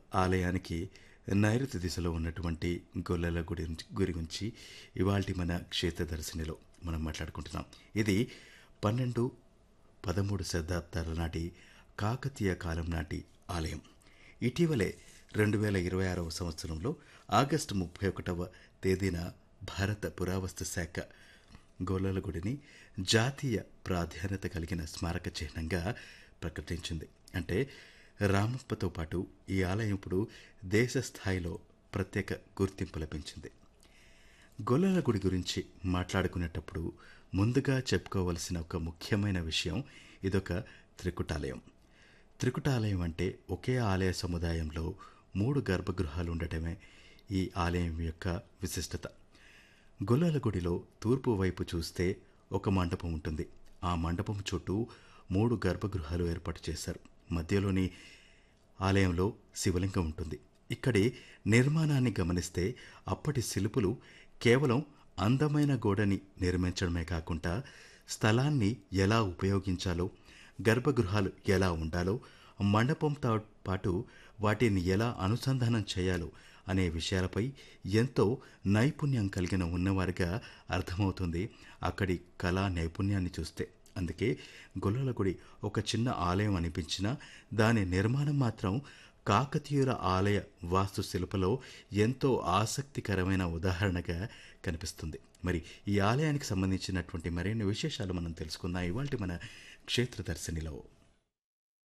ఆలయానికి నైరుతి దిశలో ఉన్నటువంటి గొల్లల గుడి గురించి ఇవాల్టి మన క్షేత్ర దర్శనిలో మనం మాట్లాడుకుంటున్నాం ఇది పన్నెండు పదమూడు శతాబ్దాల నాటి కాకతీయ కాలం నాటి ఆలయం ఇటీవలే రెండు వేల ఇరవై ఆరవ సంవత్సరంలో ఆగస్టు ముప్పై ఒకటవ తేదీన భారత పురావస్తు శాఖ గొల్లల గుడిని జాతీయ ప్రాధాన్యత కలిగిన స్మారక చిహ్నంగా ప్రకటించింది అంటే రామప్పతో పాటు ఈ ఆలయం ఇప్పుడు దేశ స్థాయిలో ప్రత్యేక గుర్తింపు లభించింది గొల్లల గుడి గురించి మాట్లాడుకునేటప్పుడు ముందుగా చెప్పుకోవలసిన ఒక ముఖ్యమైన విషయం ఇదొక త్రికుటాలయం త్రికుటాలయం అంటే ఒకే ఆలయ సముదాయంలో మూడు గర్భగృహాలు ఉండటమే ఈ ఆలయం యొక్క విశిష్టత గొల్లల గుడిలో తూర్పు వైపు చూస్తే ఒక మండపం ఉంటుంది ఆ మండపం చుట్టూ మూడు గర్భగృహాలు ఏర్పాటు చేశారు మధ్యలోని ఆలయంలో శివలింగం ఉంటుంది ఇక్కడి నిర్మాణాన్ని గమనిస్తే అప్పటి శిల్పులు కేవలం అందమైన గోడని నిర్మించడమే కాకుండా స్థలాన్ని ఎలా ఉపయోగించాలో గర్భగృహాలు ఎలా ఉండాలో మండపంతో పాటు వాటిని ఎలా అనుసంధానం చేయాలో అనే విషయాలపై ఎంతో నైపుణ్యం కలిగిన ఉన్నవారిగా అర్థమవుతుంది అక్కడి కళా నైపుణ్యాన్ని చూస్తే అందుకే గొల్లల గుడి ఒక చిన్న ఆలయం అనిపించినా దాని నిర్మాణం మాత్రం కాకతీయుల ఆలయ వాస్తు శిల్పలో ఎంతో ఆసక్తికరమైన ఉదాహరణగా కనిపిస్తుంది మరి ఈ ఆలయానికి సంబంధించినటువంటి మరిన్ని విశేషాలు మనం తెలుసుకుందాం ఇవాళ మన క్షేత్ర దర్శనిలో